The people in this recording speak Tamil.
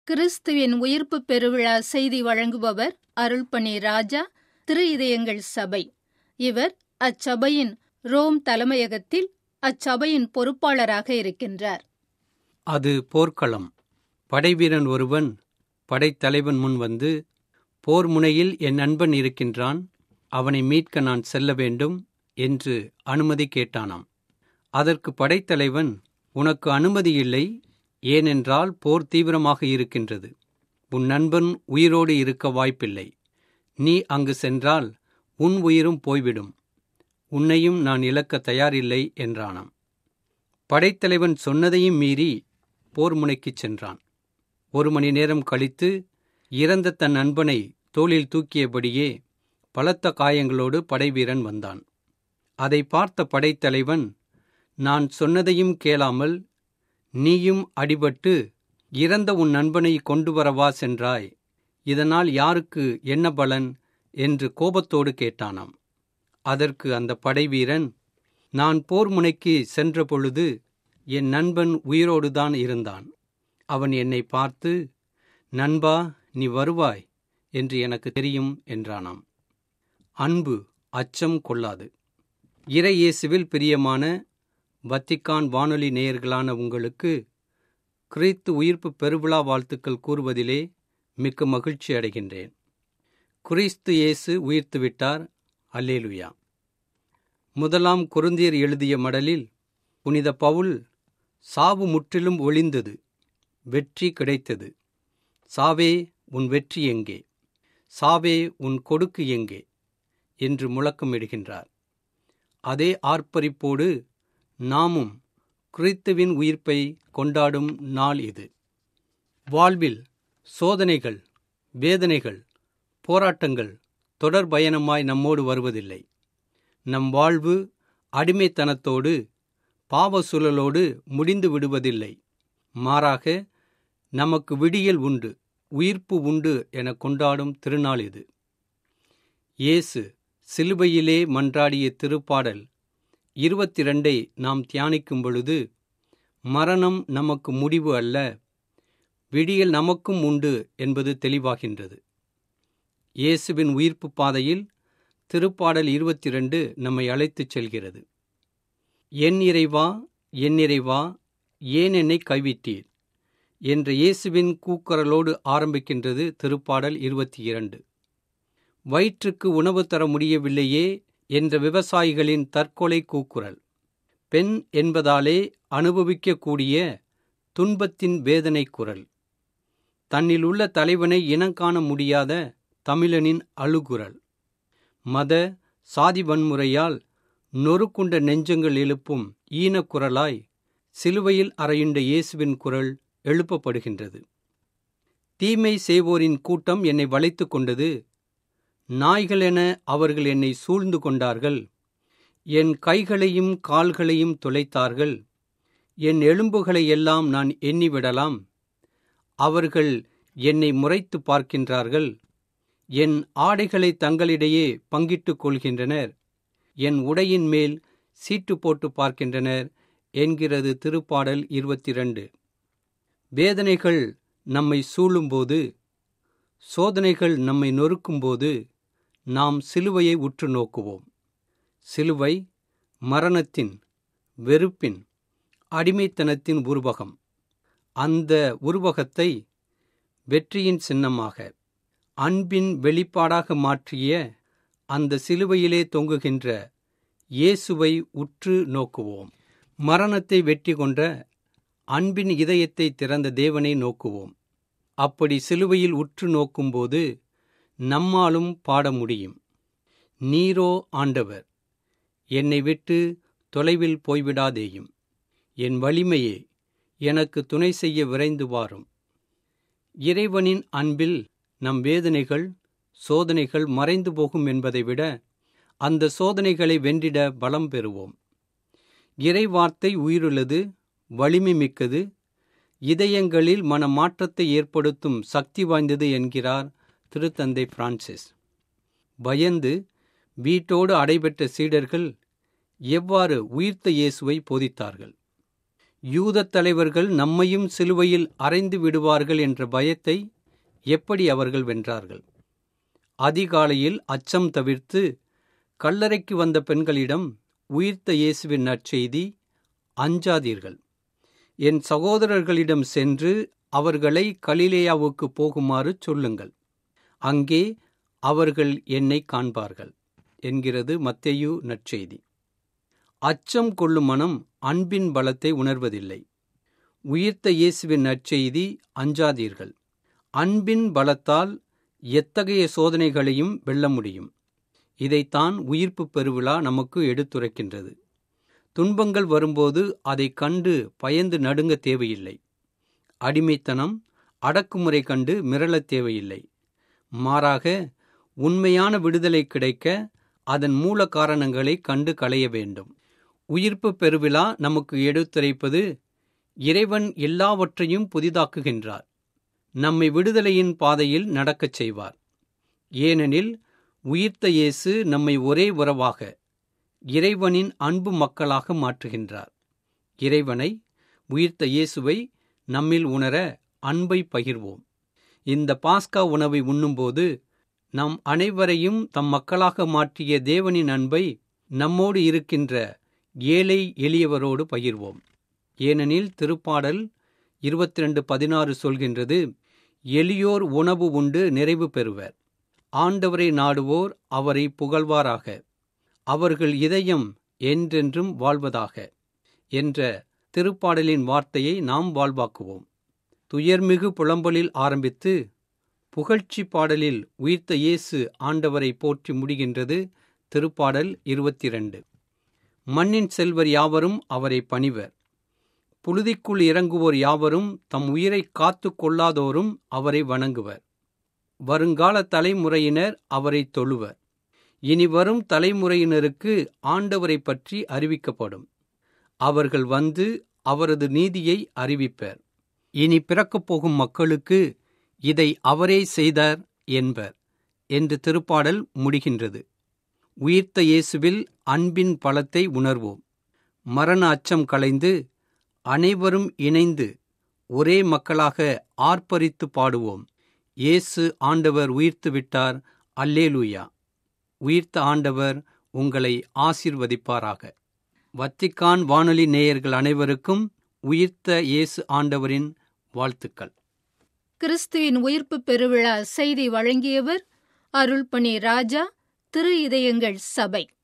கிறிஸ்துவின் உயிர்ப்பு பெருவிழா செய்தி வழங்குபவர் அருள்பணி ராஜா திரு இதயங்கள் சபை இவர் அச்சபையின் ரோம் தலைமையகத்தில் அச்சபையின் பொறுப்பாளராக இருக்கின்றார் அது போர்க்களம் படைவீரன் ஒருவன் படைத்தலைவன் முன் வந்து போர் முனையில் என் நண்பன் இருக்கின்றான் அவனை மீட்க நான் செல்ல வேண்டும் என்று அனுமதி கேட்டானாம் அதற்கு படைத்தலைவன் உனக்கு அனுமதி இல்லை ஏனென்றால் போர் தீவிரமாக இருக்கின்றது உன் நண்பன் உயிரோடு இருக்க வாய்ப்பில்லை நீ அங்கு சென்றால் உன் உயிரும் போய்விடும் உன்னையும் நான் இழக்க தயாரில்லை என்றானாம் படைத்தலைவன் சொன்னதையும் மீறி போர் முனைக்குச் சென்றான் ஒரு மணி நேரம் கழித்து இறந்த தன் நண்பனை தோளில் தூக்கியபடியே பலத்த காயங்களோடு படைவீரன் வந்தான் அதை பார்த்த படைத்தலைவன் நான் சொன்னதையும் கேளாமல் நீயும் அடிபட்டு இறந்த உன் நண்பனை கொண்டு வரவா சென்றாய் இதனால் யாருக்கு என்ன பலன் என்று கோபத்தோடு கேட்டானாம் அதற்கு அந்த படைவீரன் நான் போர் முனைக்கு சென்ற பொழுது என் நண்பன் உயிரோடுதான் இருந்தான் அவன் என்னை பார்த்து நண்பா நீ வருவாய் என்று எனக்கு தெரியும் என்றானாம் அன்பு அச்சம் கொள்ளாது இறை இயேசுவில் பிரியமான வத்திக்கான் வானொலி நேயர்களான உங்களுக்கு கிறித்து உயிர்ப்பு பெருவிழா வாழ்த்துக்கள் கூறுவதிலே மிக்க மகிழ்ச்சி அடைகின்றேன் கிறிஸ்து இயேசு உயிர்த்து விட்டார் அல்லேலுயா முதலாம் குருந்தியர் எழுதிய மடலில் புனித பவுல் சாவு முற்றிலும் ஒளிந்தது வெற்றி கிடைத்தது சாவே உன் வெற்றி எங்கே சாவே உன் கொடுக்கு எங்கே என்று முழக்கமிடுகின்றார் அதே ஆர்ப்பரிப்போடு நாமும் கிறித்துவின் உயிர்ப்பை கொண்டாடும் நாள் இது வாழ்வில் சோதனைகள் வேதனைகள் போராட்டங்கள் தொடர் பயணமாய் நம்மோடு வருவதில்லை நம் வாழ்வு அடிமைத்தனத்தோடு பாவ சுழலோடு முடிந்து விடுவதில்லை மாறாக நமக்கு விடியல் உண்டு உயிர்ப்பு உண்டு என கொண்டாடும் திருநாள் இது இயேசு சிலுவையிலே மன்றாடிய திருப்பாடல் இருபத்தி ரெண்டை நாம் தியானிக்கும் பொழுது மரணம் நமக்கு முடிவு அல்ல விடியல் நமக்கும் உண்டு என்பது தெளிவாகின்றது இயேசுவின் உயிர்ப்பு பாதையில் திருப்பாடல் இருபத்தி ரெண்டு நம்மை அழைத்துச் செல்கிறது என் இறைவா என் இறைவா ஏன் என்னை கைவிட்டீர் என்ற இயேசுவின் கூக்குரலோடு ஆரம்பிக்கின்றது திருப்பாடல் இருபத்தி இரண்டு வயிற்றுக்கு உணவு தர முடியவில்லையே என்ற விவசாயிகளின் தற்கொலை கூக்குரல் பெண் என்பதாலே அனுபவிக்கக்கூடிய துன்பத்தின் வேதனை குரல் தன்னில் உள்ள தலைவனை இனங்காண முடியாத தமிழனின் அழுகுரல் மத சாதி வன்முறையால் நொறுக்குண்ட நெஞ்சங்கள் எழுப்பும் ஈனக்குரலாய் சிலுவையில் அறையுண்ட இயேசுவின் குரல் எழுப்பப்படுகின்றது தீமை செய்வோரின் கூட்டம் என்னை வளைத்து கொண்டது நாய்களென அவர்கள் என்னை சூழ்ந்து கொண்டார்கள் என் கைகளையும் கால்களையும் துளைத்தார்கள் என் எலும்புகளை எல்லாம் நான் எண்ணிவிடலாம் அவர்கள் என்னை முறைத்து பார்க்கின்றார்கள் என் ஆடைகளை தங்களிடையே பங்கிட்டுக் கொள்கின்றனர் என் உடையின் மேல் சீட்டு போட்டு பார்க்கின்றனர் என்கிறது திருப்பாடல் இருபத்தி ரெண்டு வேதனைகள் நம்மை சூழும்போது சோதனைகள் நம்மை நொறுக்கும்போது நாம் சிலுவையை உற்று நோக்குவோம் சிலுவை மரணத்தின் வெறுப்பின் அடிமைத்தனத்தின் உருவகம் அந்த உருவகத்தை வெற்றியின் சின்னமாக அன்பின் வெளிப்பாடாக மாற்றிய அந்த சிலுவையிலே தொங்குகின்ற இயேசுவை உற்று நோக்குவோம் மரணத்தை வெற்றி கொண்ட அன்பின் இதயத்தை திறந்த தேவனை நோக்குவோம் அப்படி சிலுவையில் உற்று நோக்கும்போது நம்மாலும் பாட முடியும் நீரோ ஆண்டவர் என்னை விட்டு தொலைவில் போய்விடாதேயும் என் வலிமையே எனக்கு துணை செய்ய விரைந்து வாரும் இறைவனின் அன்பில் நம் வேதனைகள் சோதனைகள் மறைந்து போகும் என்பதை விட அந்த சோதனைகளை வென்றிட பலம் பெறுவோம் இறை வார்த்தை உயிருள்ளது வலிமை மிக்கது இதயங்களில் மன மாற்றத்தை ஏற்படுத்தும் சக்தி வாய்ந்தது என்கிறார் திருத்தந்தை பிரான்சிஸ் பயந்து வீட்டோடு அடைபெற்ற சீடர்கள் எவ்வாறு உயிர்த்த இயேசுவை போதித்தார்கள் யூதத் தலைவர்கள் நம்மையும் சிலுவையில் அறைந்து விடுவார்கள் என்ற பயத்தை எப்படி அவர்கள் வென்றார்கள் அதிகாலையில் அச்சம் தவிர்த்து கல்லறைக்கு வந்த பெண்களிடம் உயிர்த்த இயேசுவின் நற்செய்தி அஞ்சாதீர்கள் என் சகோதரர்களிடம் சென்று அவர்களை கலிலேயாவுக்கு போகுமாறு சொல்லுங்கள் அங்கே அவர்கள் என்னை காண்பார்கள் என்கிறது மத்தேயு நற்செய்தி அச்சம் கொள்ளும் மனம் அன்பின் பலத்தை உணர்வதில்லை உயிர்த்த இயேசுவின் நற்செய்தி அஞ்சாதீர்கள் அன்பின் பலத்தால் எத்தகைய சோதனைகளையும் வெல்ல முடியும் இதைத்தான் உயிர்ப்பு பெருவிழா நமக்கு எடுத்துரைக்கின்றது துன்பங்கள் வரும்போது அதை கண்டு பயந்து நடுங்க தேவையில்லை அடிமைத்தனம் அடக்குமுறை கண்டு மிரளத் தேவையில்லை மாறாக உண்மையான விடுதலை கிடைக்க அதன் மூல காரணங்களை கண்டு களைய வேண்டும் உயிர்ப்பு பெருவிழா நமக்கு எடுத்துரைப்பது இறைவன் எல்லாவற்றையும் புதிதாக்குகின்றார் நம்மை விடுதலையின் பாதையில் நடக்கச் செய்வார் ஏனெனில் உயிர்த்த இயேசு நம்மை ஒரே உறவாக இறைவனின் அன்பு மக்களாக மாற்றுகின்றார் இறைவனை உயிர்த்த இயேசுவை நம்மில் உணர அன்பை பகிர்வோம் இந்த பாஸ்கா உணவை உண்ணும்போது நம் அனைவரையும் தம் மக்களாக மாற்றிய தேவனின் அன்பை நம்மோடு இருக்கின்ற ஏழை எளியவரோடு பகிர்வோம் ஏனெனில் திருப்பாடல் இருபத்தி ரெண்டு பதினாறு சொல்கின்றது எளியோர் உணவு உண்டு நிறைவு பெறுவர் ஆண்டவரை நாடுவோர் அவரை புகழ்வாராக அவர்கள் இதயம் என்றென்றும் வாழ்வதாக என்ற திருப்பாடலின் வார்த்தையை நாம் வாழ்வாக்குவோம் துயர்மிகு புலம்பலில் ஆரம்பித்து புகழ்ச்சி பாடலில் உயிர்த்த இயேசு ஆண்டவரை போற்றி முடிகின்றது திருப்பாடல் இருபத்தி இரண்டு மண்ணின் செல்வர் யாவரும் அவரை பணிவர் புழுதிக்குள் இறங்குவோர் யாவரும் தம் உயிரை காத்து கொள்ளாதோரும் அவரை வணங்குவர் வருங்கால தலைமுறையினர் அவரை தொழுவர் இனி வரும் தலைமுறையினருக்கு ஆண்டவரை பற்றி அறிவிக்கப்படும் அவர்கள் வந்து அவரது நீதியை அறிவிப்பர் இனி பிறக்கப் போகும் மக்களுக்கு இதை அவரே செய்தார் என்பர் என்று திருப்பாடல் முடிகின்றது உயிர்த்த இயேசுவில் அன்பின் பலத்தை உணர்வோம் மரண அச்சம் களைந்து அனைவரும் இணைந்து ஒரே மக்களாக ஆர்ப்பரித்து பாடுவோம் இயேசு ஆண்டவர் உயிர்த்து விட்டார் அல்லேலூயா உயிர்த்த ஆண்டவர் உங்களை ஆசிர்வதிப்பாராக வத்திக்கான் வானொலி நேயர்கள் அனைவருக்கும் உயிர்த்த இயேசு ஆண்டவரின் வாழ்த்துக்கள் கிறிஸ்துவின் உயிர்ப்பு பெருவிழா செய்தி வழங்கியவர் அருள்பணி ராஜா திரு இதயங்கள் சபை